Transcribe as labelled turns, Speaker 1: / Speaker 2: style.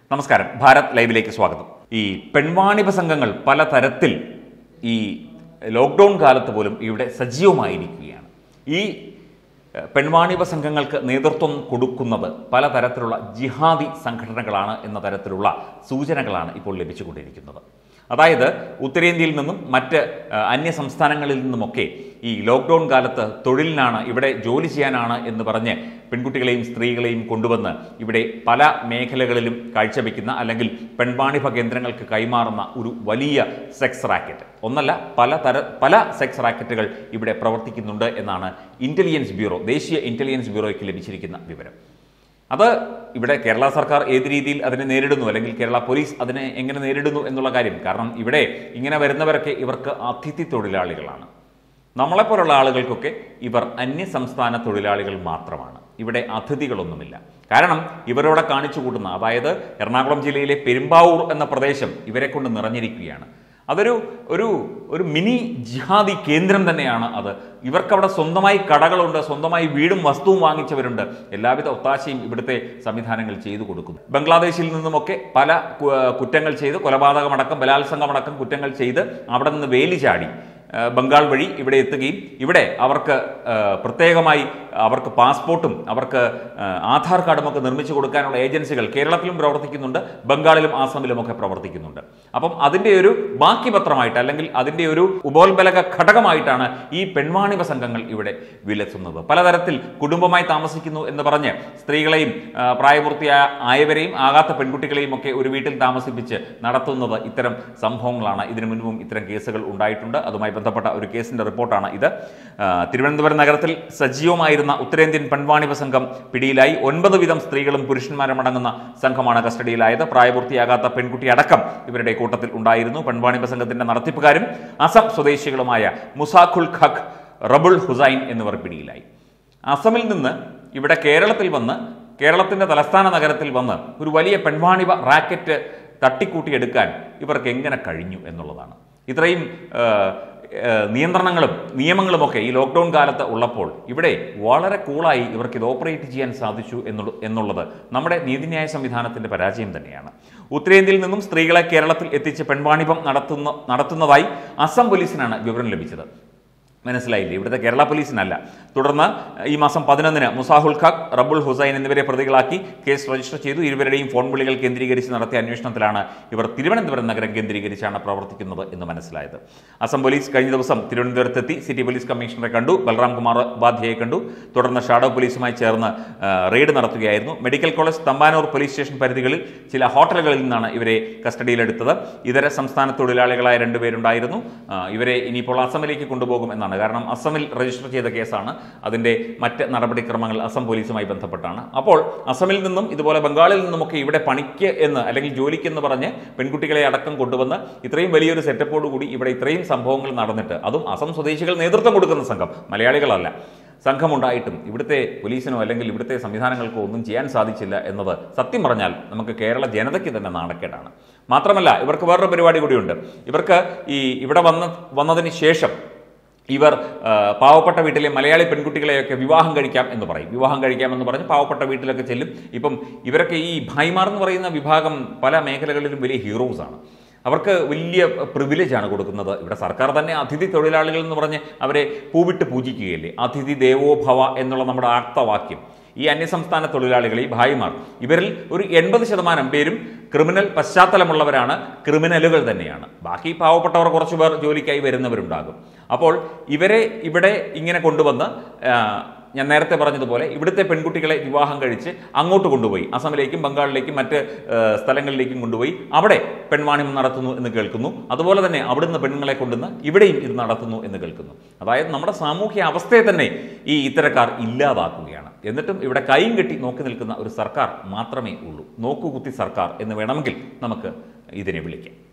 Speaker 1: നമസ്കാരം ഭാരത് ലൈവിലേക്ക് സ്വാഗതം ഈ പെൺവാണിഭ സംഘങ്ങൾ പലതരത്തിൽ ഈ ലോക്ക്ഡൗൺ കാലത്ത് പോലും ഇവിടെ സജീവമായിരിക്കുകയാണ് ഈ എഹ്, പെൺവാണിഭ സംഘങ്ങൾക്ക് നേതൃത്വം കൊടുക്കുന്നത് പലതരത്തിലുള്ള ജിഹാദി സംഘടനകളാണ് എന്ന തരത്തിലുള്ള സൂചനകളാണ് ഇപ്പോൾ ലഭിച്ചുകൊണ്ടിരിക്കുന്നത് അതായത് ഉത്തരേന്ത്യയിൽ നിന്നും മറ്റ് ഏഹ്, അന്യ സംസ്ഥാനങ്ങളിൽ നിന്നുമൊക്കെ ഈ ലോക്ക്ഡൗൺ കാലത്ത് തൊഴിലിനാണ് ഇവിടെ ജോലി ചെയ്യാനാണ് എന്ന് പറഞ്ഞ് പെൺകുട്ടികളെയും സ്ത്രീകളെയും കൊണ്ടുവന്ന് ഇവിടെ പല മേഖലകളിലും കാഴ്ചവെക്കുന്ന അല്ലെങ്കിൽ പെൺവാണിഭ കേന്ദ്രങ്ങൾക്ക് കൈമാറുന്ന ഒരു വലിയ സെക്സ് റാക്കറ്റ് ഒന്നല്ല പല തര പല സെക്സ് റാക്കറ്റുകൾ ഇവിടെ പ്രവർത്തിക്കുന്നുണ്ട് എന്നാണ് ഇന്റലിജൻസ് ബ്യൂറോ ദേശീയ ഇന്റലിജൻസ് ബ്യൂറോയ്ക്ക് ലഭിച്ചിരിക്കുന്ന വിവരം അത് ഇവിടെ കേരള സർക്കാർ ഏത് രീതിയിൽ അതിനെ നേരിടുന്നു അല്ലെങ്കിൽ കേരള പോലീസ് അതിനെ എങ്ങനെ നേരിടുന്നു എന്നുള്ള കാര്യം കാരണം ഇവിടെ ഇങ്ങനെ വരുന്നവരൊക്കെ ഇവർക്ക് അതിഥി തൊഴിലാളികളാണ് നമ്മളെപ്പോലുള്ള ആളുകൾക്കൊക്കെ ഇവർ അന്യ സംസ്ഥാന തൊഴിലാളികൾ മാത്രമാണ് ഇവിടെ അതിഥികളൊന്നുമില്ല കാരണം ഇവരോടെ കാണിച്ചു കൂട്ടുന്ന അതായത് എറണാകുളം ജില്ലയിലെ പെരുമ്പാവൂർ എന്ന പ്രദേശം ഇവരെ കൊണ്ട് നിറഞ്ഞിരിക്കുകയാണ് അതൊരു ഒരു ഒരു മിനി ജിഹാദി കേന്ദ്രം തന്നെയാണ് അത് ഇവർക്കവിടെ സ്വന്തമായി കടകളുണ്ട് സ്വന്തമായി വീടും വസ്തുവും വാങ്ങിച്ചവരുണ്ട് എല്ലാവിധ ഒത്താശയും ഇവിടുത്തെ സംവിധാനങ്ങൾ ചെയ്തു കൊടുക്കുന്നു ബംഗ്ലാദേശിൽ നിന്നുമൊക്കെ പല കു- കുറ്റങ്ങൾ ചെയ്ത് കൊലപാതകമടക്കം ബലാത്സംഗമടക്കം കുറ്റങ്ങൾ ചെയ്ത് അവിടെ നിന്ന് വേലി ചാടി ആ, ബംഗാൾ വഴി ഇവിടെ എത്തുകയും ഇവിടെ അവർക്ക് ആ, പ്രത്യേകമായി അവർക്ക് പാസ്പോർട്ടും അവർക്ക് ആ, ആധാർ കാർഡും ഒക്കെ നിർമ്മിച്ചു കൊടുക്കാനുള്ള ഏജൻസികൾ കേരളത്തിലും പ്രവർത്തിക്കുന്നുണ്ട് ബംഗാളിലും ആസാമിലും ഒക്കെ പ്രവർത്തിക്കുന്നുണ്ട് അപ്പം അതിൻ്റെ ഒരു ബാക്കി പത്രമായിട്ട് അല്ലെങ്കിൽ അതിൻ്റെ ഒരു ഉപോത്ബലക ഘടകമായിട്ടാണ് ഈ പെൺവാണിഭ സംഘങ്ങൾ ഇവിടെ വിലസുന്നത് പലതരത്തിൽ കുടുംബമായി താമസിക്കുന്നു എന്ന് പറഞ്ഞ് സ്ത്രീകളെയും ആ, പ്രായപൂർത്തിയായ ആയവരെയും ആകാത്ത പെൺകുട്ടികളെയും ഒക്കെ ഒരു വീട്ടിൽ താമസിപ്പിച്ച് നടത്തുന്നത് ഇത്തരം സംഭവങ്ങളാണ് ഇതിനു മുൻപും ഇത്തരം കേസുകൾ ഉണ്ടായിട്ടുണ്ട് അതുമായി ബന്ധപ്പെട്ട ഒരു കേസിന്റെ റിപ്പോർട്ടാണ് ഇത് ആ, തിരുവനന്തപുരം നഗരത്തിൽ സജീവമായിരുന്ന ഉത്തരേന്ത്യൻ പെൺവാണിഭ സംഘം പിടിയിലായി ഒൻപത് വീതം സ്ത്രീകളും പുരുഷന്മാരും അടങ്ങുന്ന സംഘമാണ് കസ്റ്റഡിയിലായത് പ്രായപൂർത്തിയാകാത്ത പെൺകുട്ടി അടക്കം ഇവരുടെ കൂട്ടത്തിൽ ഉണ്ടായിരുന്നു പെൺവാണിഭ സംഘത്തിന്റെ നടത്തിപ്പുകാരും അസം സ്വദേശികളുമായ മുസാഖുൽ ഖഖ് റബുൾ ഹുസൈൻ എന്നിവർ പിടിയിലായി അസമിൽ നിന്ന് ഇവിടെ കേരളത്തിൽ വന്ന് കേരളത്തിന്റെ തലസ്ഥാന നഗരത്തിൽ വന്ന് ഒരു വലിയ പെൺവാണിഭ റാക്കറ്റ് തട്ടിക്കൂട്ടിയെടുക്കാൻ ഇവർക്ക് എങ്ങനെ കഴിഞ്ഞു എന്നുള്ളതാണ് ഇത്രയും ആ, ആ, നിയന്ത്രണങ്ങളും നിയമങ്ങളുമൊക്കെ ഈ ലോക്ക്ഡൗൺ കാലത്ത് ഉള്ളപ്പോൾ ഇവിടെ വളരെ കൂളായി ഇവർക്ക് ഇത് ഓപ്പറേറ്റ് ചെയ്യാൻ സാധിച്ചു എന്നുള്ള എന്നുള്ളത് നമ്മുടെ നീതിന്യായ സംവിധാനത്തിന്റെ പരാജയം തന്നെയാണ് ഉത്തരേന്ത്യയിൽ നിന്നും സ്ത്രീകളെ കേരളത്തിൽ എത്തിച്ച് പെൺവാണിഭം നടത്തുന്ന നടത്തുന്നതായി അസം പോലീസിനാണ് വിവരം ലഭിച്ചത് മനസ്സിലായില്ലേ ഇവിടുത്തെ കേരള പോലീസിനല്ല തുടർന്ന് ഈ മാസം പതിനൊന്നിന് മുസാഹുൽ ഖാഖ് റബുൾ ഹുസൈൻ എന്നിവരെ പ്രതികളാക്കി കേസ് രജിസ്റ്റർ ചെയ്തു ഇരുവരുടെയും ഫോൺ വിളികൾ കേന്ദ്രീകരിച്ച് നടത്തിയ അന്വേഷണത്തിലാണ് ഇവർ തിരുവനന്തപുരം നഗരം കേന്ദ്രീകരിച്ചാണ് പ്രവർത്തിക്കുന്നത് എന്ന് മനസ്സിലായത് അസം പോലീസ് കഴിഞ്ഞ ദിവസം തിരുവനന്തപുരത്തെത്തി സിറ്റി പോലീസ് കമ്മീഷണറെ കണ്ടു ബൽറാം കുമാർ ഉപാധ്യായെ കണ്ടു തുടർന്ന് ഷാഡോ പോലീസുമായി ചേർന്ന് ആ, റെയ്ഡ് നടത്തുകയായിരുന്നു medical college Thampanoor police station പരിധികളിൽ ചില ഹോട്ടലുകളിൽ നിന്നാണ് ഇവരെ കസ്റ്റഡിയിലെടുത്തത് ഇതര സംസ്ഥാന തൊഴിലാളികളായ രണ്ടുപേരുണ്ടായിരുന്നു ആ, ഇവരെ ഇനിയിപ്പോൾ അസമിലേക്ക് കൊണ്ടുപോകും എന്നാണ് കാരണം അസമിൽ രജിസ്റ്റർ ചെയ്ത കേസാണ് അതിന്റെ മറ്റ് നടപടിക്രമങ്ങൾ അസം പോലീസുമായി ബന്ധപ്പെട്ടാണ് അപ്പോൾ അസമിൽ നിന്നും ഇതുപോലെ ബംഗാളിൽ നിന്നുമൊക്കെ ഇവിടെ പണിക്ക് എന്ന് അല്ലെങ്കിൽ ജോലിക്ക് എന്ന് പറഞ്ഞ് പെൺകുട്ടികളെ അടക്കം കൊണ്ടുവന്ന് ഇത്രയും വലിയൊരു സെറ്റപ്പോട് കൂടി ഇവിടെ ഇത്രയും സംഭവങ്ങൾ നടന്നിട്ട് അതും അസം സ്വദേശികൾ നേതൃത്വം കൊടുക്കുന്ന സംഘം മലയാളികളല്ല സംഘമുണ്ടായിട്ടും ഇവിടുത്തെ പോലീസിനോ അല്ലെങ്കിൽ ഇവിടുത്തെ സംവിധാനങ്ങൾക്കോ ഒന്നും ചെയ്യാൻ സാധിച്ചില്ല എന്നത് സത്യം പറഞ്ഞാൽ നമുക്ക് കേരള ജനതയ്ക്ക് തന്നെ നാണക്കേടാണ് മാത്രമല്ല ഇവർക്ക് വേറൊരു പരിപാടി കൂടിയുണ്ട് ഇവർക്ക് ഈ ഇവിടെ വന്ന വന്നതിന് ശേഷം ഇവർ ആ, പാവപ്പെട്ട വീട്ടിലെ മലയാളി പെൺകുട്ടികളെയൊക്കെ വിവാഹം കഴിക്കാം എന്ന് പറയും വിവാഹം കഴിക്കാം എന്ന് പറഞ്ഞ് പാവപ്പെട്ട വീട്ടിലൊക്കെ ചെല്ലും ഇപ്പം ഇവരൊക്കെ ഈ ഭായിമാർ എന്ന് പറയുന്ന വിഭാഗം പല മേഖലകളിലും വലിയ ഹീറോസ് ആണ് അവർക്ക് വലിയ പ്രിവിലേജ് ആണ് കൊടുക്കുന്നത് ഇവിടെ സർക്കാർ തന്നെ അതിഥി തൊഴിലാളികൾ എന്ന് പറഞ്ഞ് അവരെ പൂവിട്ട് പൂജിക്കുകയല്ലേ അതിഥി ദേവോ ഭവ എന്നുള്ള നമ്മുടെ ആപ്തവാക്യം ഈ അന്യസംസ്ഥാന തൊഴിലാളികൾ ഈ ഭായിമാർ ഇവരിൽ ഒരു എൺപത് ശതമാനം പേരും ക്രിമിനൽ പശ്ചാത്തലമുള്ളവരാണ് ക്രിമിനലുകൾ തന്നെയാണ് ബാക്കി പാവപ്പെട്ടവർ കുറച്ചു പേർ ജോലിക്കായി വരുന്നവരുണ്ടാകും അപ്പോൾ ഇവരെ ഇവിടെ ഇങ്ങനെ കൊണ്ടുവന്ന് ആ, ഞാൻ നേരത്തെ പറഞ്ഞതുപോലെ ഇവിടുത്തെ പെൺകുട്ടികളെ വിവാഹം കഴിച്ച് അങ്ങോട്ട് കൊണ്ടുപോയി അസമിലേക്കും ബംഗാളിലേക്കും മറ്റ് ആ, സ്ഥലങ്ങളിലേക്കും കൊണ്ടുപോയി അവിടെ പെൺവാണിഭം നടത്തുന്നു എന്ന് കേൾക്കുന്നു അതുപോലെ തന്നെ അവിടുന്ന് പെണ്ണുങ്ങളെ കൊണ്ടുവന്ന് ഇവിടെയും ഇത് നടത്തുന്നു എന്ന് കേൾക്കുന്നു അതായത് നമ്മുടെ സാമൂഹ്യ അവസ്ഥയെ തന്നെ ഈ ഇത്തരക്കാർ ഇല്ലാതാക്കുകയാണ് എന്നിട്ടും ഇവിടെ കൈയും കെട്ടി നോക്കി നിൽക്കുന്ന ഒരു സർക്കാർ മാത്രമേ ഉള്ളൂ നോക്കുകുത്തി സർക്കാർ എന്ന് വേണമെങ്കിൽ നമുക്ക് ഇതിനെ വിളിക്കാം